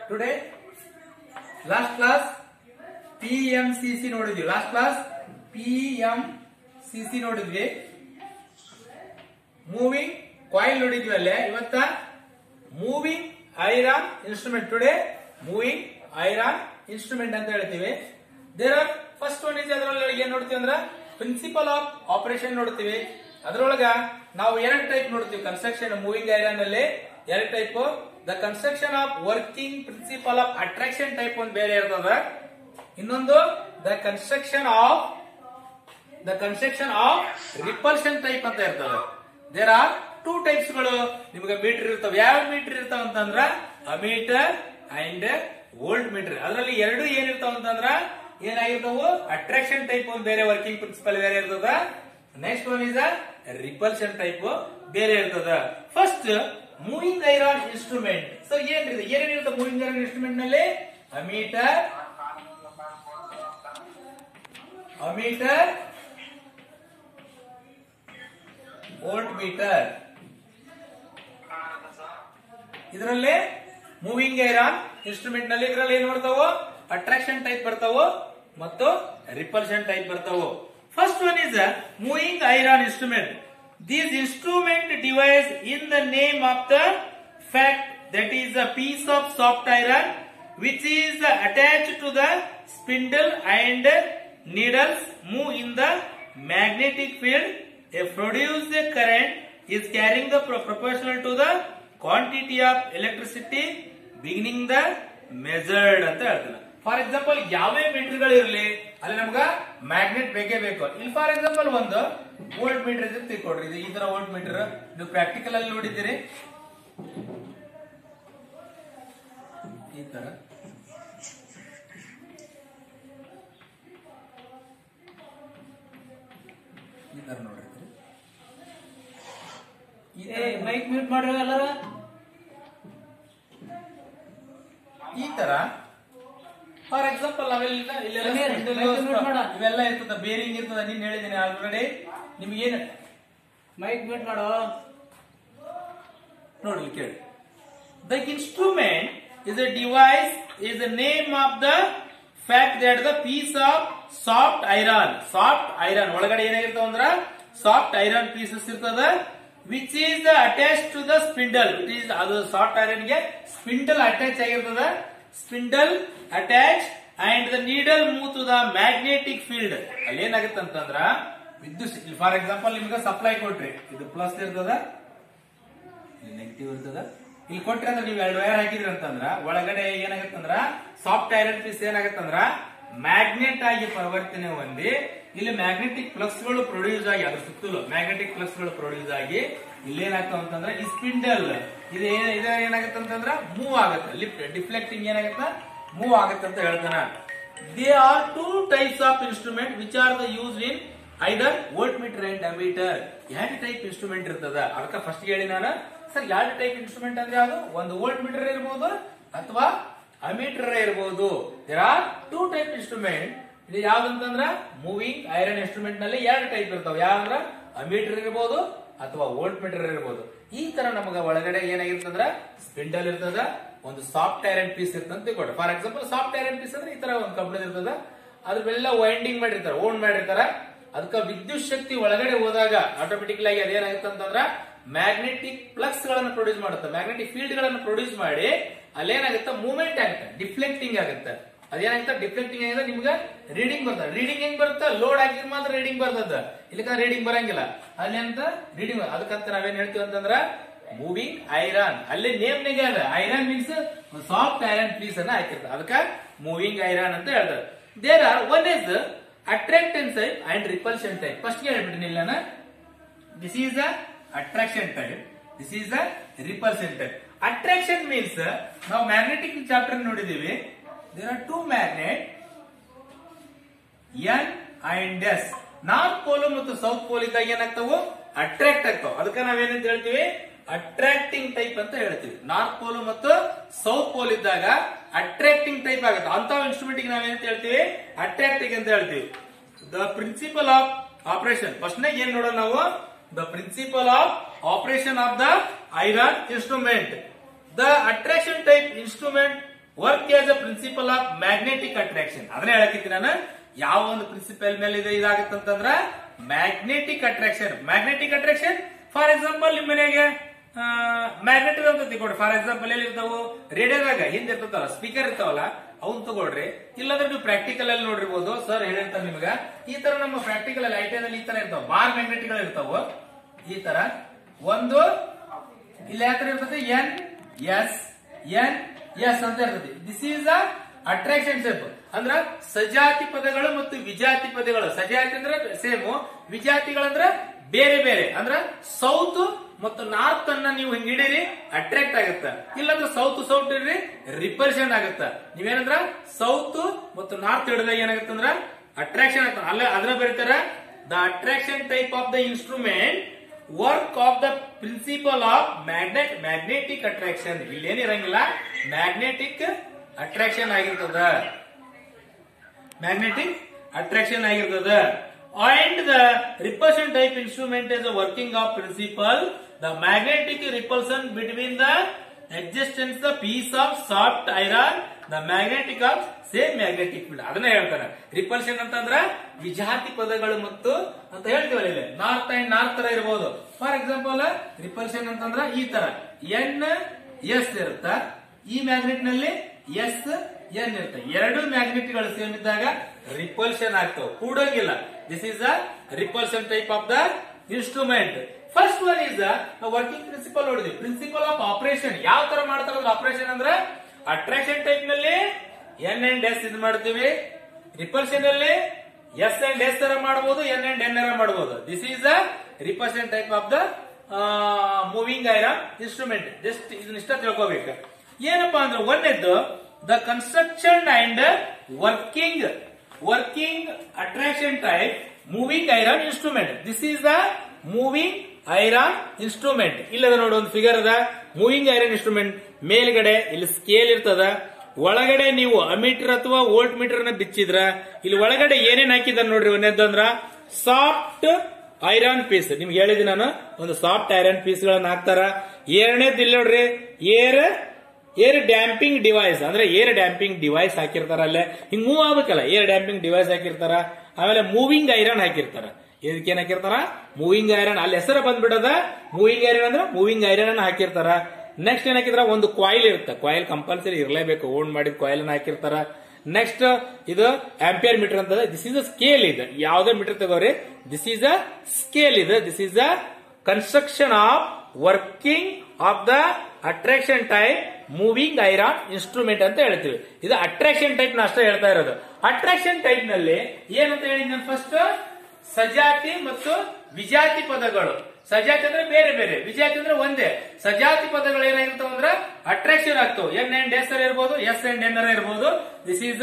Today last class P M C C ನೋಡಿದ್ವಿ last class P M C C ನೋಡಿದ್ವಿ moving coil ನೋಡಿದ್ವಿ ಅಲ್ಲೇ ಇವತ್ತ moving iron instrument today moving iron instrument ಅಂತ ಹೇಳ್ತೀವಿ there are first one is ಅದರಲ್ಲಿ ಏನ್ ನೋಡ್ತೀವಿ ಅಂದ್ರ ಪ್ರಿನ್ಸಿಪಲ್ ಆಫ್ ಆಪರೇಷನ್ ನೋಡ್ತೀವಿ ಅದ್ರೊಳಗ ನಾವು ಎರಡು ಟೈಪ್ ನೋಡ್ತೀವಿ ಕನ್ಸ್ಟ್ರಕ್ಷನ್ ಮೂವಿಂಗ್ ಐರನ್ ಅಲ್ಲಿ ಎರಡು type the construction of working principle of attraction type ಒಂದು ಬೇರೆ ಇರ್ತದ ಇನ್ನೊಂದು the construction of the construction of repulsion type ಅಂತ ಇರ್ತದೆ ದೇರ್ ಆರ್ ಟೂ ಟೈಪ್ಸ್ ಗಳು ನಿಮ್ಗೆ ಮೀಟರ್ ಇರ್ತಾವ ಯಾವ ಮೀಟರ್ ಇರ್ತಾವ ಅಂತಂದ್ರ ಅಮೀಟರ್ ಅಂಡ್ ವೋಲ್ಟ್ ಮೀಟರ್ ಅದರಲ್ಲಿ ಎರಡು ಏನಿರ್ತಾವ ಅಂತಂದ್ರ ಏನಾಗಿರ್ತಾವು ಅಟ್ರಾಕ್ಷನ್ ಟೈಪ್ ಒಂದು ಬೇರೆ ವರ್ಕಿಂಗ್ ಪ್ರಿನ್ಸಿಪಲ್ ಬೇರೆ ಇರ್ತದ next one is repulsion type ಬೇರೆ ಇರ್ತದ first moving iron instrument so ಏನ್ರಿ ಏನೇನಿರುತ್ತೆ ಮೂವಿಂಗ್ ಐರಾನ್ ಇನ್ಸ್ಟ್ರೂಮೆಂಟ್ ನಲ್ಲಿ ಅಮೀಟರ್ ಅಮೀಟರ್ ವೋಲ್ಟ್ ಮೀಟರ್ ಇದರಲ್ಲಿ ಮೂವಿಂಗ್ ಐರಾನ್ ಇನ್ಸ್ಟ್ರೂಮೆಂಟ್ ನಲ್ಲಿ ಇದರಲ್ಲಿ ಏನ್ ಬರ್ತಾವೋ ಅಟ್ರಾಕ್ಷನ್ ಟೈಪ್ ಬರ್ತಾವೋ ಮತ್ತು ರಿಪಲ್ಷನ್ ಟೈಪ್ ಬರ್ತಾವೋ first one is moving iron instrument this instrument device in the name of the fact that is a piece of soft iron which is attach to the spindle and needles move in the magnetic field a produced current is carrying the pro- proportional to the quantity of electricity beginning the measured ಅಂತ ಹೇಳ್ತಾನೆ for example ಯಾವೇ metre ಗಳು ಇರಲಿ ಅಲ್ಲಿ ನಮ್ಗ magnet ಬೇಕೇ ಬೇಕು ಇಲ್ಲಿ for example ಒಂದು ವೋಲ್ಟ್ ಮೀಟರ್ ಇದೆ ತಿಳ್ಕೊಡ್ರಿ ಇದು ಈ ತರ ವೋಲ್ಟ್ ಮೀಟರ್ ನೀವು ಪ್ರಾಕ್ಟಿಕಲ್ ಅಲ್ಲಿ ನೋಡಿದ್ದೀರಿ ಈ ತರ ಈ ತರ ನೋಡಿರ್ತೀರಿ ಈ ತರ ಮೈಕ್ ಮ್ಯೂಟ್ ಮಾಡ್ರಿ ಎಲ್ಲಾರ ಈ ತರ ಫಾರ್ ಎಕ್ಸಾಂಪಲ್ ನಾವೆಲ್ಲ ಇಲ್ಲೆಲ್ಲ ಸಮೀರ್, spindle mic mute ಮಾಡು. ಇವೆಲ್ಲ ಇರ್ತದ ಬೇರಿಂಗ್ ಇರ್ತದ ನೀನ್ ಹೇಳಿದ್ದೀನಿ ಆಲ್ರೆಡಿ ನಿಮ್ಗೆ ಏನ್ ಮೈಕ್ ಮ್ಯೂಟ್ ಮಾಡೋ ನೋಡ್ಲಿ ಕೇಳಿ the instrument is a device is the name of the fact that the piece of soft iron soft iron ಒಳಗಡೆ ಏನಾಗಿರ್ತಾವ ಅಂದ್ರ ಸಾಫ್ಟ್ ಐರನ್ ಪೀಸಸ್ ಇರ್ತದ which is attach to the spindle it is ಅದು soft iron ಗೆ spindle attach ಆಗಿರ್ತದ spindle attach and the needle move to the magnetic field ಅಲ್ಲಿ ಏನಾಗುತ್ತೆ ಅಂತಂದ್ರ ವಿದ್ಯುತ್ ಫಾರ್ ಎಕ್ಸಾಂಪಲ್ ನಿಮ್ಗೆ ಸಪ್ಲೈ ಕೊಟ್ರಿ ಇದು ಪ್ಲಸ್ ಇರ್ತದ ನೆಗೆಟಿವ್ ಇರ್ತದ ಇಲ್ಲಿ ಕೊಟ್ರೆ ಅಂದ್ರೆ ನೀವು ಎರಡು ವೈರ್ ಹಾಕಿದ್ರಿ ಅಂತಂದ್ರ ಒಳಗಡೆ ಏನಾಗತ್ತಂದ್ರ ಸಾಫ್ಟ್ ಐರನ್ ಪೀಸ್ ಏನಾಗತ್ತಂದ್ರ ಮ್ಯಾಗ್ನೆಟ್ ಆಗಿ ಪರಿವರ್ತನೆ ಹೊಂದಿ ಇಲ್ಲಿ ಮ್ಯಾಗ್ನೆಟಿಕ್ ಫ್ಲಕ್ಸ್ ಗಳು ಪ್ರೊಡ್ಯೂಸ್ ಆಗಿ ಅದ್ರ ಸುತ್ತಲೂ ಮ್ಯಾಗ್ನೆಟಿಕ್ ಫ್ಲಕ್ಸ್ ಗಳು ಪ್ರೊಡ್ಯೂಸ್ ಆಗಿ ಇಲ್ಲಿ ಏನಾಗ್ತಾವ ಅಂತಂದ್ರ ಈ ಸ್ಪಿಂಡಲ್ ಇದು ಏನ್ ಇದು ಏನಾಗತ್ತೆ ಅಂತಂದ್ರ ಮೂವ್ ಆಗತ್ತೆ ಲಿಫ್ಟ್ ಡಿಫ್ಲೆಕ್ಟಿಂಗ್ ಏನಾಗತ್ತ ಮೂವ್ ಆಗತ್ತೆ ಅಂತ ಹೇಳ್ತಾನ they are two types of instrument which are the use in either volt meter and ammeter ಎರಡು ಟೈಪ್ ಇನ್ಸ್ಟ್ರೂಮೆಂಟ್ ಇರ್ತದ ಅದಕ್ಕೆ ಫಸ್ಟ್ ಹೇಳಿ ನಾನು ಸರ್ ಎರಡು ಟೈಪ್ ಇನ್ಸ್ಟ್ರೂಮೆಂಟ್ ಅಂದ್ರೆ ಯಾವುದು ಒಂದು ವೋಲ್ಟ್ ಮೀಟರ್ ಇರಬಹುದು ಅಥವಾ ಅಮೀಟರ್ ಇರಬಹುದು there are two type instrument ಇದು ಯಾವ್ದಂತಂದ್ರ ಮೂವಿಂಗ್ ಐರನ್ ಇನ್ಸ್ಟ್ರೂಮೆಂಟ್ ನಲ್ಲಿ ಎರಡು ಟೈಪ್ ಇರ್ತಾವ ಯಾವಂದ್ರ ಅಮೀಟರ್ ಇರಬಹುದು ಅಥವಾ ವೋಲ್ಟ್ ಮೀಟರ್ ಇರಬಹುದು ಈ ತರ ನಮಗ ಒಳಗಡೆ ಏನಾಗಿರ್ತಂದ್ರ ಸ್ಪಿಂಡಲ್ ಇರ್ತದ ಒಂದು ಸಾಫ್ಟ್ ಐರನ್ ಪೀಸ್ ಇರ್ತಂತ ತಿಳ್ಕೊಡ್ರಿ for example soft iron piece ಅಂದ್ರೆ ಈ ತರ ಒಂದು ಕಬ್ಬಿಣದ ಇರ್ತದ ಅದ್ರಲ್ಲೆಲ್ಲ ವೈಂಡಿಂಗ್ ಮಾಡಿರ್ತಾರೆ ಓನ್ ಮಾಡಿರ್ತಾರ ಅದಕ್ಕ ವಿದ್ಯುತ್ ಶಕ್ತಿ ಒಳಗಡೆ ಹೋದಾಗ ಆಟೋಮೆಟಿಕಲ್ ಆಗಿ ಅದೇನಾಗುತ್ತೆ ಅಂತಂದ್ರ ಮ್ಯಾಗ್ನೆಟಿಕ್ ಫ್ಲಕ್ಸ್ ಗಳನ್ನ ಪ್ರೊಡ್ಯೂಸ್ ಮಾಡುತ್ತೆ ಮ್ಯಾಗ್ನೆಟಿಕ್ ಫೀಲ್ಡ್ ಗಳನ್ನ ಪ್ರೊಡ್ಯೂಸ್ ಮಾಡಿ ಅಲ್ಲೇನಾಗುತ್ತೆ ಮೂವ್ಮೆಂಟ್ ಆಗುತ್ತೆ ಡಿಫ್ಲೆಕ್ಟಿಂಗ್ ಆಗುತ್ತೆ ಅದೇನಾಗುತ್ತೆ ಡಿಫ್ಲೆಕ್ಟಿಂಗ್ ಆಗಿದೆ ನಿಮ್ಗೆ ರೀಡಿಂಗ್ ಬರ್ತದೆ ರೀಡಿಂಗ್ ಹೆಂಗ್ ಬರುತ್ತೆ ಲೋಡ್ ಹಾಕಿದ್ರೆ ಮಾತ್ರ ರೀಡಿಂಗ್ ಬರ್ತದ ಇಲ್ಲಿಕ ರೀಡಿಂಗ್ ಬರಂಗಿಲ್ಲ ಅಲ್ಲಿ ಅಂತ ರೀಡಿಂಗ್ ಅದಕ್ಕಂತ ನಾವೇನ್ ಹೇಳ್ತೀವಿ ಅಂತಂದ್ರ ಮೂವಿಂಗ್ ಐರನ್ ಅಲ್ಲಿ ನೇಮ್ ನೆಗೆ ಅದ iron means soft iron piece ಅನ್ನ ಹಾಕಿರ್ತಾರೆ ಅದಕ್ಕ ಮೂವಿಂಗ್ ಐರನ್ ಅಂತ ಹೇಳ್ತಾರೆ there are one is attraction type and repulsion type first ಹೇಳ್ಬಿಟ್ಟಿನಿ ಇಲ್ಲ ನಾನು this is a attraction type this is a repulsion type attraction means ನಾವು ಮ್ಯಾಗ್ನೆಟಿಕ್ ಚಾಪ್ಟರ್ ನೋಡಿದೀವಿ there are two magnet N and S north pole ಮತ್ತು south pole ಇದ್ದಾಗ ಏನಾಗ್ತಾವು attract ಆಗ್ತಾವ ಅದಕ್ಕೆ ನಾವೇನಂತ ಹೇಳ್ತೀವಿ ಅಟ್ರಾಕ್ಟಿಂಗ್ ಟೈಪ್ ಅಂತ ಹೇಳ್ತೀವಿ ನಾರ್ತ್ ಪೋಲ್ ಮತ್ತು ಸೌತ್ ಪೋಲ್ ಇದ್ದಾಗ ಅಟ್ರಾಕ್ಟಿಂಗ್ ಟೈಪ್ ಆಗುತ್ತೆ ಅಂತ ಇನ್ಸ್ಟ್ರೂಮೆಂಟ್ ನಾವೇನಂತ ಹೇಳ್ತೀವಿ ಅಟ್ರಾಕ್ಟಿಂಗ್ ಅಂತ ಹೇಳ್ತೀವಿ the principle of operation first ಏನ್ ನೋಡೋಣ ನಾವು the principle of operation of the iron instrument the attraction type instrument work as a principle of magnetic attraction ಅದನ್ನ ಹೇಳಕ್ಕಿದ್ದೀನಿ ನಾನು ಯಾವ ಒಂದು ಪ್ರಿನ್ಸಿಪಲ್ ಮೇಲೆ ಇದು ಇದಾಗುತ್ತೆ ಅಂತಂದ್ರ magnetic attraction magnetic attraction for example ನಿಮ್ ಮನೆಗೆ ಮ್ಯಾಗ್ನೆಟಿಕ್ ಅಂತ ತಿಳ್ಕೊಡ್ರಿ ಫಾರ್ ಎಕ್ಸಾಂಪಲ್ ಎಲ್ಲಿ ಇರ್ತಾವು ರೇಡಿಯೋದಾಗ ಹಿಂದೆ ಇರ್ತದಲ್ಲ ಸ್ಪೀಕರ್ ಇರ್ತಾವಲ್ಲ ಅವನ್ ತಗೊಳ್ರಿ ಇಲ್ಲಾಂದ್ರೆ ನೀವು ಪ್ರಾಕ್ಟಿಕಲ್ ಅಲ್ಲಿ ನೋಡಿರ್ಬೋದು ಸರ್ ಹೇಳಿರ್ತಾರೆ ನಿಮ್ಗ ಈ ತರ ನಮ್ಮ ಪ್ರಾಕ್ಟಿಕಲ್ ಅಲ್ಲಿ ಐ ಅಲ್ಲಿ ಈ ತರ ಇರ್ತಾವ ಬಾರ್ ಮ್ಯಾಗ್ನೆಟಿಕ್ ಗಳು ಇರ್ತಾವ ಈ ತರ ಒಂದು ಇಲ್ಲಿ ಯಾವ ತರ ಇರ್ತದೆ ಎನ್ ಎಸ್ ಎನ್ ಎಸ್ ಅಂತ ಇರ್ತದೆ this is a attraction shape ಅಂದ್ರ ಸಜಾತಿ ಪದಗಳು ಮತ್ತು ವಿಜಾತಿ ಪದಗಳು ಸಜಾತಿ ಅಂದ್ರೆ ಸೇಮು ವಿಜಾತಿಗಳಂದ್ರ ಬೇರೆ ಬೇರೆ ಅಂದ್ರ ಸೌತ್ ಮತ್ತು ನಾರ್ತ್ ಅನ್ನ ನೀವು ಹಿಂಗ್ ಹಿಡೀರಿ ಅಟ್ರಾಕ್ಟ್ ಆಗುತ್ತ ಇಲ್ಲಾಂದ್ರೆ ಸೌತ್ ಸೌತ್ ಇಡ್ರಿ ರಿಪಲ್ಷನ್ ಆಗುತ್ತ ನೀವೇನಂದ್ರ ಸೌತ್ ಮತ್ತು ನಾರ್ತ್ ಹಿಡಿದಾಗ ಏನಾಗುತ್ತಂದ್ರ ಅಟ್ರಾಕ್ಷನ್ ಆಗ್ತದೆ ಅಲ್ಲ ಅದ್ರ ಬರೀತಾರ the attraction type of the instrument work of the principle of magnet magnetic attraction ಇಲ್ಲೇನಿರಂಗಿಲ್ಲ ಮ್ಯಾಗ್ನೆಟಿಕ್ ಅಟ್ರಾಕ್ಷನ್ ಆಗಿರ್ತದ ಮ್ಯಾಗ್ನೆಟಿಕ್ ಅಟ್ರಾಕ್ಷನ್ ಆಗಿರ್ತದ and the repulsion type instrument is working of principle the magnetic repulsion between the existence the piece of soft iron the magnetic of same magnetic field ಅದನ್ನ ಹೇಳ್ತಾರೆ repulsion ಅಂತಂದ್ರ ವಿಜಾತಿ ಪದಗಳು ಮತ್ತು ಅಂತ ಹೇಳ್ತೀವಲ್ಲ ಇಲ್ಲಿ ನಾರ್ತ್ ಅಂಡ್ ನಾರ್ತ್ ತರ ಇರಬಹುದು ಫಾರ್ ಎಕ್ಸಾಂಪಲ್ ರಿಪಲ್ಷನ್ ಅಂತಂದ್ರ ಈ ತರ ಎನ್ ಎಸ್ ಇರುತ್ತ ಈ ಮ್ಯಾಗ್ನೆಟ್ ನಲ್ಲಿ ಎಸ್ ಎನ್ ಇರುತ್ತೆ ಎರಡು ಮ್ಯಾಗ್ನೆಟ್ ಗಳು ಸೇಮ್ ಇದ್ದಾಗ ರಿಪಲ್ಷನ್ ಆಗ್ತವೆ ಕೂಡಂಗಿಲ್ಲ this is a repulsion type of the instrument first one is working principle ನೋಡಿದ್ವಿ ಪ್ರಿನ್ಸಿಪಲ್ ಆಫ್ ಆಪರೇಷನ್ ಯಾವ ತರ ಮಾಡ್ತಾರ ಆಪರೇಷನ್ ಅಂದ್ರೆ ಅಟ್ರಾಕ್ಷನ್ ಟೈಪ್ ನಲ್ಲಿ ಎನ್ ಅಂಡ್ ಎಸ್ ಇದು ಮಾಡ್ತೀವಿ ರಿಪಲ್ಷನ್ ಅಲ್ಲಿ ಎಸ್ ಅಂಡ್ ಎಸ್ ತರ ಮಾಡಬಹುದು ಎನ್ ಅಂಡ್ ಎನ್ ತರ ಮಾಡಬಹುದು this is a repulsion type of the moving iron instrument just ಇದನ್ನ ಇಷ್ಟ ತಿಳ್ಕೋಬೇಕು ಏನಪ್ಪಾ ಅಂದ್ರೆ ಒಂದೇದ್ದು the construction and working working attraction type moving iron instrument this is the moving iron instrument ಇಲ್ಲದ ನೋಡಿ ಒಂದು ಫಿಗರ್ ಅದ ಮೂವಿಂಗ್ ಐರನ್ ಇನ್ಸ್ಟ್ರೂಮೆಂಟ್ ಮೇಲ್ಗಡೆ ಇಲ್ಲಿ ಸ್ಕೇಲ್ ಇರ್ತದ ಒಳಗಡೆ ನೀವು ಅಮೀಟರ್ ಅಥವಾ ವೋಲ್ಟ್ ಮೀಟರ್ ನ ಬಿಚ್ಚಿದ್ರ ಇಲ್ಲಿ ಒಳಗಡೆ ಏನೇನ್ ಹಾಕಿದಾರೆ ನೋಡ್ರಿ ಒಂದೇದ್ದು ಅಂದ್ರ ಸಾಫ್ಟ್ ಐರನ್ ಪೀಸ್ ನಿಮ್ಗೆ ಹೇಳಿದ್ವಿ ನಾನು ಒಂದು ಸಾಫ್ಟ್ ಐರನ್ ಪೀಸ್ ಗಳನ್ನ ಹಾಕ್ತಾರ ಎರಡನೇದು ಇಲ್ಲಿ ನೋಡ್ರಿ ಏರ್ ಏರ್ ಡ್ಯಾಂಪಿಂಗ್ ಡಿವೈಸ್ ಅಂದ್ರೆ ಏರ್ ಡ್ಯಾಂಪಿಂಗ್ ಡಿವೈಸ್ ಹಾಕಿರ್ತಾರ ಅಲ್ಲೇ ಹಿಂಗ್ ಮೂವ್ ಆಗ್ಬೇಕಲ್ಲ ಏರ್ ಡ್ಯಾಂಪಿಂಗ್ ಡಿವೈಸ್ ಹಾಕಿರ್ತಾರ ಆಮೇಲೆ ಮೂವಿಂಗ್ ಐರನ್ ಹಾಕಿರ್ತಾರ ಇದಕ್ಕೆ ಏನ್ ಹಾಕಿರ್ತಾರ ಮೂವಿಂಗ್ ಐರನ್ ಅಲ್ಲಿ ಹೆಸರು ಬಂದ್ಬಿಡದ ಮೂವಿಂಗ್ ಐರನ್ ಅಂದ್ರೆ ಮೂವಿಂಗ್ ಐರನ್ ಅನ್ನ ಹಾಕಿರ್ತಾರ ನೆಕ್ಸ್ಟ್ ಏನ್ ಹಾಕಿದ್ರ ಒಂದು ಕಾಯಿಲ್ ಇರುತ್ತೆ ಕಾಯಿಲ್ ಕಂಪಲ್ಸರಿ ಇರಲೇಬೇಕು ಓನ್ ಮಾಡಿದ ಕಾಯಿಲ್ ಅನ್ನ ಹಾಕಿರ್ತಾರ ನೆಕ್ಸ್ಟ್ ಇದು ಆಂಪಿಯರ್ ಮೀಟರ್ ಅಂತ ದಿಸ್ ಇಸ್ ಅ ಸ್ಕೇಲ್ ಇದೆ ಯಾವ್ದೇ ಮೀಟರ್ ತಗೋರಿ ದಿಸ್ ಈಸ್ ಅ ಸ್ಕೇಲ್ ಇದೆ this is a construction of working of the attraction type moving iron instrument ಅಂತ ಹೇಳ್ತೀವಿ ಇದು ಅಟ್ರಾಕ್ಷನ್ ಟೈಪ್ ನ ಅಷ್ಟೇ ಹೇಳ್ತಾ ಇರೋದು ಅಟ್ರಾಕ್ಷನ್ ಟೈಪ್ ನಲ್ಲಿ ಏನಂತ ಹೇಳಿದ್ ಫಸ್ಟ್ ಸಜಾತಿ ಮತ್ತು ವಿಜಾತಿ ಪದಗಳು ಸಜಾತಿ ಅಂದ್ರೆ ಬೇರೆ ಬೇರೆ ವಿಜಾತಿ ಅಂದ್ರೆ ಒಂದೇ ಸಜಾತಿ ಪದಗಳು ಏನಾಗಿರ್ತಾವ ಅಂದ್ರೆ ಅಟ್ರಾಕ್ಷನ್ ಆಗ್ತಾವ ಎನ್ ಅಂಡ್ ಎಸ್ ಇರ್ಬೋದು ಎಸ್ ಅಂಡ್ ಎನ್ ಇರ್ಬೋದು ದಿಸ್ ಈಸ್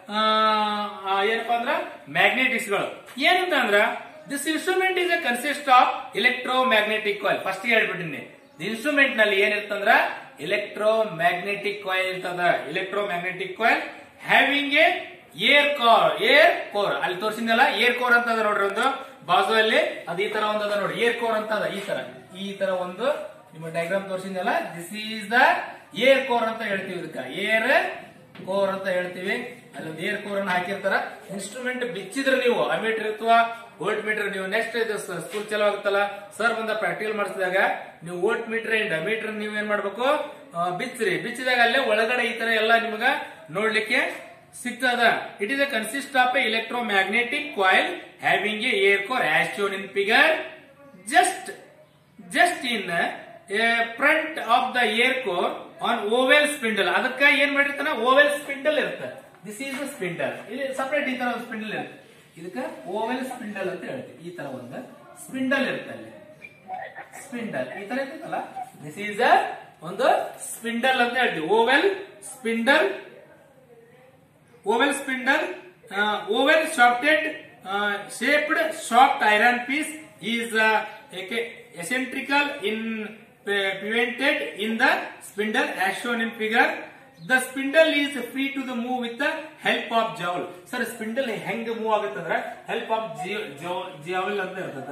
ಏನಪ್ಪಾ ಅಂದ್ರ ಮ್ಯಾಗ್ನೆಟಿಕ್ಸ್ ಗಳು ಏನಂತ ಅಂದ್ರ this instrument is a consist of electro magnetic coil first ಹೇಳ್ಬಿಟ್ಟಿನಿ ಇನ್ಸ್ಟ್ರೂಮೆಂಟ್ ನಲ್ಲಿ ಏನಿರ್ತಂದ್ರ ಇಲೆಕ್ಟ್ರೋ ಮ್ಯಾಗ್ನೆಟಿಕ್ ಕಾಯಿಲ್ ಇರ್ತದ electro magnetic coil having a air core air core ಅಲ್ಲಿ ತೋರಿಸಿದ್ನಲ್ಲ ಏರ್ ಕೋರ್ ಅಂತ ಅದ ನೋಡ್ರಿ ಒಂದು ಬಾಜು ಅಲ್ಲಿ ಅದು ಈ ತರ ಒಂದು ಅದ ನೋಡಿ ಏರ್ ಕೋರ್ ಅಂತ ಅದ ಈ ತರ ಈ ತರ ಒಂದು ನಿಮ್ಮ ಡಯಾಗ್ರಾಮ್ ತೋರಿಸಿದ್ನಲ್ಲ this is the air core ಅಂತ ಹೇಳ್ತೀವಿ ಇದಕ್ಕ ಏರ್ ಕೋರ್ ಅಂತ ಹೇಳ್ತೀವಿ ಅಲ್ಲಿ ಒಂದು ಏರ್ ಕೋರ್ ಅನ್ನ ಹಾಕಿರ್ತಾರ ಇನ್ಸ್ಟ್ರೂಮೆಂಟ್ ಬಿಚ್ಚಿದ್ರೆ ನೀವು ಅಮೀಟರ್ ಅಥವಾ ವೋಲ್ಟ್ ಮೀಟರ್ ನೀವು ನೆಕ್ಸ್ಟ್ ಇದು ಸ್ಕೂಲ್ ಚಲೋ ಆಗುತ್ತಲ್ಲ ಸರ್ ಬಂದ ಪ್ರಾಕ್ಟಿಕಲ್ ಮಾಡಿಸಿದಾಗ ನೀವು ವೋಲ್ಟ್ ಮೀಟರ್ ಅಂಡ್ ಅಮೀಟರ್ ನೀವು ಏನ್ ಮಾಡ್ಬೇಕು ಆ, ಬಿಚ್ಚ್ರಿ ಬಿಚ್ಚಿದಾಗ ಅಲ್ಲೇ ಒಳಗಡೆ ಈ ತರ ಎಲ್ಲ ನಿಮ್ಗ ನೋಡ್ಲಿಕ್ಕೆ ಸಿಗ್ತದ it is a consist of a electro magnetic coil having a air core as shown in figure just just in front of the air core on oval spindle ಅದಕ್ಕ ಏನ್ ಮಾಡಿರ್ತಾನ ಓವೆಲ್ ಸ್ಪಿಂಡಲ್ ಇರುತ್ತೆ ದಿಸ್ ಈಸ್ ಸ್ಪಿಂಡಲ್ ಇಲ್ಲಿ separate ಈ ತರ ಒಂದು spindle ಇರುತ್ತೆ ಇದಕ್ಕ ಓವೆಲ್ ಸ್ಪಿಂಡಲ್ ಅಂತ ಹೇಳ್ತೀವಿ ಈ ತರ ಒಂದು ಸ್ಪಿಂಡಲ್ ಇರುತ್ತೆ ಅಲ್ಲಿ ಸ್ಪಿಂಡಲ್ ಈ ತರ ಇರ್ತೈತಲ್ಲ ದಿಸ್ ಈಸ್ ಅ ಒಂದು ಸ್ಪಿಂಡಲ್ ಅಂತ ಹೇಳ್ತೀವಿ oval spindle oval spindle oval shafted shaped soft iron piece is eccentrically in prevented in the spindle as shown in figure the spindle is free to the move with the help of jowl sir spindle ಹೆಂಗ್ move ಆಗುತ್ತಂದ್ರ help of jewel ಅಂತ ಇರ್ತದ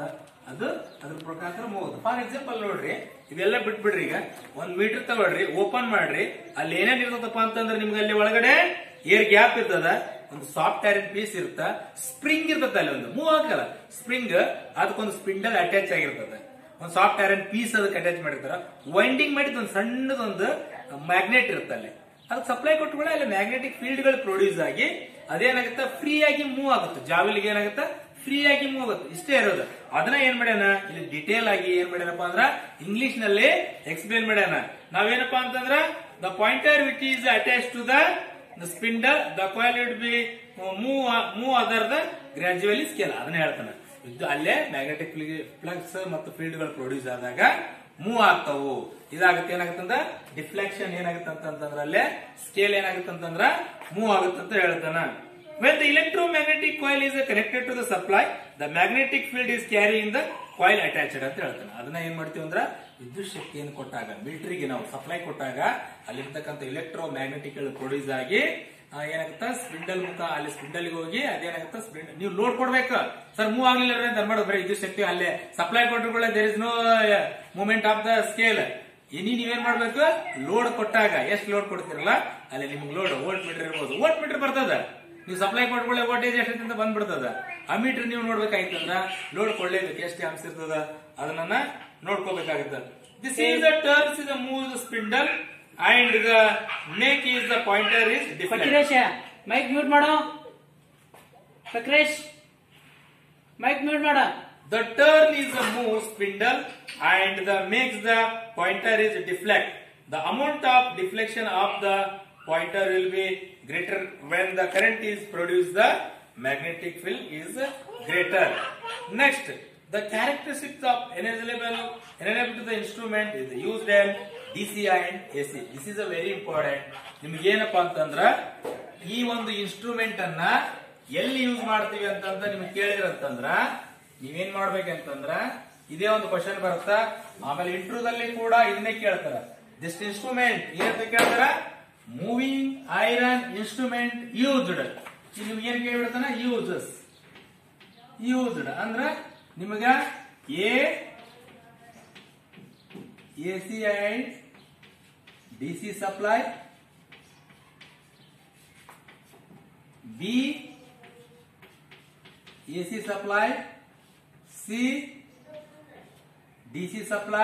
ಅದು ಅದ್ರ ಪ್ರಕಾರ move for example ನೋಡ್ರಿ ಇದೆಲ್ಲ ಬಿಟ್ಬಿಡ್ರಿ ಈಗ ಒಂದ್ ಮೀಟರ್ ತಗೊಳ್ರಿ ಓಪನ್ ಮಾಡ್ರಿ ಅಲ್ಲಿ ಏನೇನ್ ಇರ್ತದಪ್ಪ ಅಂತಂದ್ರೆ ನಿಮ್ಗೆ ಅಲ್ಲಿ ಒಳಗಡೆ ಏರ್ ಗ್ಯಾಪ್ ಇರ್ತದ ಒಂದು ಸಾಫ್ಟ್ ಐರನ್ ಪೀಸ್ ಇರುತ್ತ ಸ್ಪ್ರಿಂಗ್ ಇರ್ತದ ಅಲ್ಲಿ ಒಂದು ಮೂವ್ ಆಗಲ್ಲ ಸ್ಪ್ರಿಂಗ್ ಅದಕ್ಕೊಂದು ಸ್ಪಿಂಡಲ್ ಅಟ್ಯಾಚ್ ಆಗಿರ್ತದೆ ಒಂದು ಸಾಫ್ಟ್ ಐರನ್ ಪೀಸ್ ಅದಕ್ಕೆ ಅಟ್ಯಾಚ್ ಮಾಡಿರ್ತಾರ ವೈಂಡಿಂಗ್ ಮಾಡಿದ ಒಂದು ಸಣ್ಣದೊಂದು ಮ್ಯಾಗ್ನೆಟ್ ಇರುತ್ತೆ ಅಲ್ಲಿ ಅದಕ್ಕೆ ಸಪ್ಲೈ ಕೊಟ್ಟುಕೊಳ್ಳೆ ಅಲ್ಲಿ ಮ್ಯಾಗ್ನೆಟಿಕ್ ಫೀಲ್ಡ್ ಗಳು ಪ್ರೊಡ್ಯೂಸ್ ಆಗಿ ಅದೇನಾಗುತ್ತೆ ಫ್ರೀ ಆಗಿ ಮೂವ್ ಆಗುತ್ತೆ ಜಾವಲಿಗೆ ಏನಾಗುತ್ತೆ ಫ್ರೀ ಆಗಿ ಮೂವ್ ಆಗುತ್ತೆ ಇಷ್ಟೇ ಇರೋದು ಅದನ್ನ ಏನ್ ಮಾಡ್ಯಾನ ಇಲ್ಲಿ ಡಿಟೇಲ್ ಆಗಿ ಏನ್ ಮಾಡ್ಯಾನಪ್ಪ ಅಂದ್ರ ಇಂಗ್ಲಿಷ್ ನಲ್ಲಿ ಎಕ್ಸ್ಪ್ಲೇನ್ ಮಾಡ್ಯಾನ ನಾವೇನಪ್ಪಾ ಅಂತಂದ್ರ the pointer which is attach to the spindle the coil with be move move other the gradually scale ಅದನ್ನ ಹೇಳ್ತಾನೆ ಇದು ಅಲ್ಲೇ ಮ್ಯಾಗ್ನೆಟಿಕ್ ಫ್ಲಕ್ಸ್ ಮತ್ತು ಫೀಲ್ಡ್ ಗಳು ಪ್ರೊಡ್ಯೂಸ್ ಆದಾಗ ಮೂವ್ ಆಗ್ತಾವು ಇದಾಗುತ್ತೆ ಏನಾಗುತ್ತಂದ್ರ ಡಿಫ್ಲೆಕ್ಷನ್ ಏನಾಗುತ್ತೆ ಅಂತಂದ್ರ ಅಲ್ಲೇ ಸ್ಕೇಲ್ ಏನಾಗುತ್ತೆ ಅಂತಂದ್ರ ಮೂವ್ ಆಗುತ್ತೆ ಅಂತ ಹೇಳ್ತಾನ When the electromagnetic coil is connected to the supply, the magnetic field is carrying the coil attached ಅಂತ ಹೇಳ್ತಾನೆ ಅದನ್ನ ಏನ್ ಮಾಡ್ತೀವಿ ಅಂದ್ರ ವಿದ್ಯುತ್ ಶಕ್ತಿಯನ್ನು ಕೊಟ್ಟಾಗ ಮಿಲಿಟರಿಗೆ ನಾವು ಸಪ್ಲೈ ಕೊಟ್ಟಾಗ ಅಲ್ಲಿರ್ತಕ್ಕಂಥ ಎಲೆಕ್ಟ್ರೋ ಮ್ಯಾಗ್ನೆಟಿಕ್ ಪ್ರೊಡ್ಯೂಸ್ ಆಗಿ ಆ, ಏನಾಗುತ್ತ ಸ್ಪಿಂಡಲ್ ಮುಖ ಅಲ್ಲಿ ಸ್ಪಿಂಡಲ್ ಹೋಗಿ ಅದೇನಾಗುತ್ತ ಸ್ಪಿಂಡಲ್ ನೀವು ಲೋಡ್ ಕೊಡ್ಬೇಕು ಸರ್ ಮೂವ್ ಆಗ್ಲಿಲ್ಲ ಅಂತ ಮಾಡೋದು ಬರೀ ವಿದ್ಯುತ್ ಶಕ್ತಿ ಅಲ್ಲೇ ಸಪ್ಲೈ ಕೊಟ್ಟರುಗಳ there is no moment of the scale ಇನಿ ನೀವೇನ್ ಮಾಡ್ಬೇಕು ಲೋಡ್ ಕೊಟ್ಟಾಗ ಎಷ್ಟು ಲೋಡ್ ಕೊಡ್ತಿರಲ್ಲ ಅಲ್ಲಿ ನಿಮ್ಗೆ ಲೋಡ್ ವೋಲ್ಟ್ ಮೀಟರ್ ಇರ್ಬೋದು ವೋಲ್ಟ್ ಮೀಟರ್ ಬರ್ತದ ನೀವು ಸಪ್ಲೈ ಕೊಟ್ಕೊಳ್ಳೆ ವೋಲ್ಟೇಜ್ ಎಷ್ಟೈತೆ ಅಂತ ಬಂದ್ಬಿಡ್ತದ ಆ ಮೀಟರ್ ನೀವು ನೋಡ್ಬೇಕಾಯ್ತಂದ್ರ ಲೋಡ್ ಕೊಡ್ಲೇಬೇಕು ಎಷ್ಟು ಆಂಪ್ಸ್ ಇರ್ತದ ಅದನ್ನ ನೋಡ್ಕೋಬೇಕಾಗುತ್ತೆ this is the turns is move the spindle and the make is the pointer is different Fakresh mic mute ಮಾಡು ಫಕ್ರೇಶ್ ಮೈಕ್ ಮ್ಯೂಟ್ ಮಾಡ The turn is a move spindle and the makes the pointer is deflect. The amount of deflection of the pointer will be greater when the current is produced. The magnetic field is greater. Next, the characteristics of enable enable to the instrument is used in DCI and AC. This is a very important. ನಿಮ್ಗೆ ಏನಪ್ಪಾ ಅಂತಂದ್ರ ಈ ಒಂದು instrument ಅನ್ನ ಎಲ್ಲಿ use ಮಾಡ್ತೀವಿ ಅಂತಂದ ನಿಮ್ಗೆ ಕೇಳಿದ್ರಂತಂದ್ರ ನೀವೇನ್ ಮಾಡ್ಬೇಕಂತಂದ್ರ ಇದೇ ಒಂದು ಕ್ವಶನ್ ಬರುತ್ತಾ ಆಮೇಲೆ ಇಂಟ್ರೂದಲ್ಲಿ ಕೂಡ ಇದನ್ನೇ ಕೇಳ್ತಾರ ದಿಸ್ ಇನ್ಸ್ಟ್ರೂಮೆಂಟ್ ಏನಂತ ಕೇಳ್ತಾರ ಮೂವಿಂಗ್ ಐರನ್ ಇನ್ಸ್ಟ್ರೂಮೆಂಟ್ ಯೂಸ್ಡ್ ನಿಮ್ಗೆ ಏನ್ ಕೇಳ್ಬಿಡ್ತಾನ ಯೂಸಸ್ ಯೂಸ್ಡ್ ಅಂದ್ರ ನಿಮಗ A AC and D C supply B AC supply, C DC supply,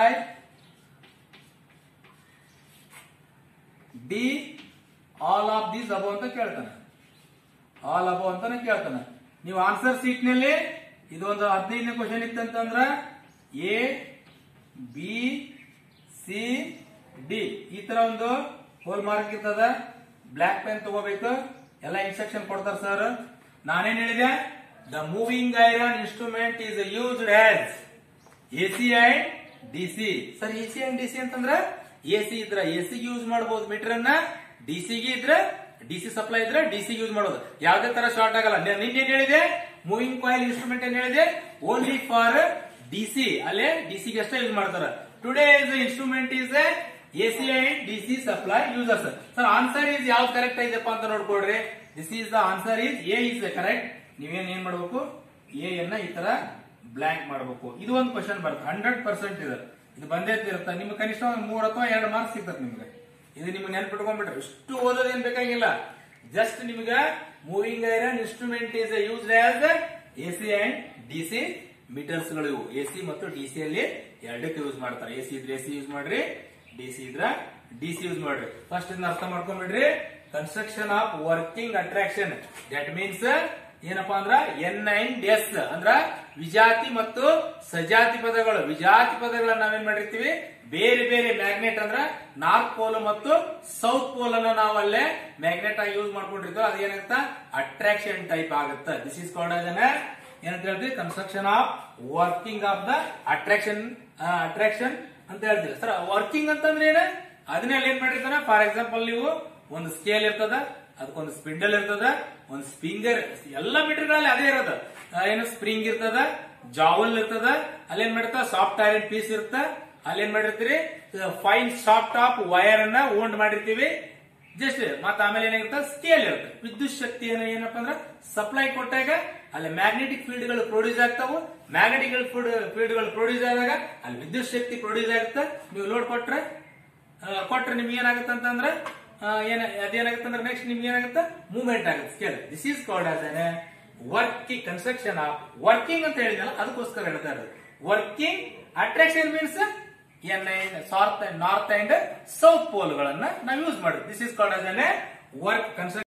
D all of these above ಅಂತ ಕೇಳ್ತಾನೆ ಆಲ್ ಅಬೋ ಅಂತಾನೆ ಕೇಳ್ತಾನೆ ನೀವು ಆನ್ಸರ್ ಸೀಟ್ ನಲ್ಲಿ ಇದು ಒಂದು ಹದಿನೈದನೇ ಕ್ವಶನ್ ಇತ್ತಂತಂದ್ರ ಎ ಬಿ ಸಿ ಡಿ ಈ ತರ ಒಂದು ಹೋಲ್ ಮಾರ್ಕ್ ಇರ್ತದ ಬ್ಲಾಕ್ ಪೆನ್ ತಗೋಬೇಕು ಎಲ್ಲ ಇನ್ಸ್ಟ್ರಕ್ಷನ್ ಕೊಡ್ತಾರ ಸರ್ ನಾನೇನ್ ಹೇಳಿದೆ the moving iron instrument is used as AC and DC sir AC and DC ಅಂತಂದ್ರ ಎಸಿ ಇದ್ರ ಎಸಿ ಯೂಸ್ ಮಾಡಬಹುದು ಮೀಟರ್ ಅನ್ನ ಡಿಸಿಗೆ ಇದ್ರ ಡಿಸಿ ಸಪ್ಲೈ ಇದ್ರೆ ಡಿಸಿ ಯೂಸ್ ಮಾಡೋದು ಯಾವ್ದೇ ತರ ಶಾರ್ಟ್ ಆಗಲ್ಲ ನೆ- ನಿನ್ನೆ ಏನ್ ಹೇಳಿದೆ ಮೂವಿಂಗ್ ಕಾಯಿಲ್ ಇನ್ಸ್ಟ್ರೂಮೆಂಟ್ ಏನ್ ಹೇಳಿದೆ ಓನ್ಲಿ ಫಾರ್ ಡಿಸಿ ಅಲ್ಲೇ ಡಿಸಿಗೆ ಅಷ್ಟೇ ಯೂಸ್ ಮಾಡ್ತಾರ today is instrument is AC and DC supply users sir answer is ಯಾವ್ದು ಕರೆಕ್ಟ್ ಐತಪ್ಪ ಅಂತ ನೋಡ್ಕೊಡ್ರಿ this is the answer is A is correct ನೀವೇನ್ ಏನ್ ಮಾಡ್ಬೇಕು ಎ ಯನ್ನ ಈ ತರ ಬ್ಲಾಂಕ್ ಮಾಡಬೇಕು ಇದು ಒಂದು ಕ್ವಶನ್ ಬರುತ್ತೆ ಹಂಡ್ರೆಡ್ ಪರ್ಸೆಂಟ್ ಇದೆ ಇದು ಬಂದೇ ಇರುತ್ತೆ ನಿಮ್ಗೆ ಕನಿಷ್ಠ ಒಂದು ಮೂರ್ ಅಥವಾ ಎರಡು ಮಾರ್ಕ್ಸ್ ಸಿಗ್ತದೆ ನಿಮ್ಗೆ ಇದು ನಿಮ್ಗೆ ನೆನ್ಪಿಟ್ಕೊಂಡ್ಬಿಟ್ರೆ ಇಷ್ಟು ಓದೋದೇನ್ ಬೇಕಾಗಿಲ್ಲ ಜಸ್ಟ್ ನಿಮ್ಗೆ moving iron instrument is used as A C and D C meters ಗಳು ಇವು ಎ ಸಿ ಮತ್ತು ಡಿ ಸಿ ಅಲ್ಲಿ ಎರಡಕ್ಕೆ ಯೂಸ್ ಮಾಡ್ತಾರೆ ಎ ಸಿ ಇದ್ರೆ ಎ ಸಿ ಯೂಸ್ ಮಾಡ್ರಿ ಡಿ ಸಿ ಇದ್ರ ಡಿ ಸಿ ಯೂಸ್ ಮಾಡ್ರಿ ಫಸ್ಟ್ ಇದನ್ನ ಅರ್ಥ ಮಾಡ್ಕೊಂಡ್ಬಿಡ್ರಿ construction of working attraction that means ಏನಪ್ಪಾ ಅಂದ್ರ ಎನ್ ಅಂಡ್ ಎಸ್ ಅಂದ್ರ ವಿಜಾತಿ ಮತ್ತು ಸಜಾತಿ ಪದಗಳು ವಿಜಾತಿ ಪದಗಳನ್ನ ನಾವೇನ್ ಮಾಡಿರ್ತೀವಿ ಬೇರೆ ಬೇರೆ ಮ್ಯಾಗ್ನೆಟ್ ಅಂದ್ರ ನಾರ್ತ್ ಪೋಲ್ ಮತ್ತು ಸೌತ್ ಪೋಲ್ ಅನ್ನ ನಾವು ಅಲ್ಲೇ ಮ್ಯಾಗ್ನೆಟ್ ಆಗಿ ಯೂಸ್ ಮಾಡ್ಕೊಂಡಿರ್ತೀವಿ ಅದು ಏನಾಗುತ್ತ ಅಟ್ರಾಕ್ಷನ್ ಟೈಪ್ ಆಗುತ್ತೆ ದಿಸ್ ಇಸ್ ಕಾಲ್ಡ್ ಅಸ್ ಏನಂತ ಹೇಳ್ತೀವಿ construction of working of the attraction attraction ಅಂತ ಹೇಳ್ತೀವಿ ಸರ್ ವರ್ಕಿಂಗ್ ಅಂತಂದ್ರೆ ಏನ ಅದನ್ನೆಲ್ಲ ಏನ್ ಮಾಡಿರ್ತಾನ ಫಾರ್ ಎಕ್ಸಾಂಪಲ್ ನೀವು ಒಂದು ಸ್ಕೇಲ್ ಇರ್ತದ ಅದಕ್ಕೊಂದು ಸ್ಪಿಂಡಲ್ ಇರ್ತದ ಒಂದು ಸ್ಪಿಂಗರ್ ಎಲ್ಲ ಮೀಟರ್ಗಳಲ್ಲಿ ಅದೇ ಇರೋದು ಆ, ಏನು ಸ್ಪ್ರಿಂಗ್ ಇರ್ತದ ಜಾವಲ್ ಇರ್ತದ ಅಲ್ಲೇನ್ ಮಾಡಿರ್ತಾವ ಸಾಫ್ಟ್ ಐರನ್ ಪೀಸ್ ಇರುತ್ತ ಅಲ್ಲೇನ್ ಮಾಡಿರ್ತೀರಿ ಫೈನ್ ಸಾಫ್ಟ್ ಆಫ್ ವೈರ್ ಅನ್ನ ಓಂಡ್ ಮಾಡಿರ್ತೀವಿ ಜಸ್ಟ್ ಮತ್ತೆ ಆಮೇಲೆ ಏನಾಗಿರುತ್ತೆ ಸ್ಕೇಲ್ ಇರುತ್ತೆ ವಿದ್ಯುತ್ ಶಕ್ತಿ ಏನ ಏನಪ್ಪಾ ಅಂದ್ರೆ ಸಪ್ಲೈ ಕೊಟ್ಟಾಗ ಅಲ್ಲಿ ಮ್ಯಾಗ್ನೆಟಿಕ್ ಫೀಲ್ಡ್ ಗಳು ಪ್ರೊಡ್ಯೂಸ್ ಆಗ್ತಾವು ಮ್ಯಾಗ್ನೆಟಿಕ್ ಫೀಲ್ಡ್ ಗಳು ಪ್ರೊಡ್ಯೂಸ್ ಆದಾಗ ಅಲ್ಲಿ ವಿದ್ಯುತ್ ಶಕ್ತಿ ಪ್ರೊಡ್ಯೂಸ್ ಆಗುತ್ತೆ ನೀವು ಲೋಡ್ ಕೊಟ್ರೆ ಆ, ಕೊಟ್ರೆ ನಿಮ್ಗೆ ಏನಾಗುತ್ತೆ ಅಂತಂದ್ರೆ ಆ, ಏನ ಅದೇನಾಗುತ್ತೆ ಅಂದ್ರೆ ನೆಕ್ಸ್ಟ್ ನಿಮ್ಗೆ ಏನಾಗುತ್ತೆ ಮೂವ್ಮೆಂಟ್ ಆಗುತ್ತೆ scale this is called as an working construction of working ಅಂತ ಹೇಳಿದಲ್ಲ ಅದಕ್ಕೋಸ್ಕರ ಹೇಳ್ತಾ ಇರೋದು ವರ್ಕಿಂಗ್ ಅಟ್ರಾಕ್ಷನ್ ಮೀನ್ಸ್ ಎನ್ ಸಾರ್ತ್ ನಾರ್ತ್ ಅಂಡ್ ಸೌತ್ ಪೋಲ್ ಗಳನ್ನ ನಾವು ಯೂಸ್ ಮಾಡಿದ್ವಿ this is called as an work construction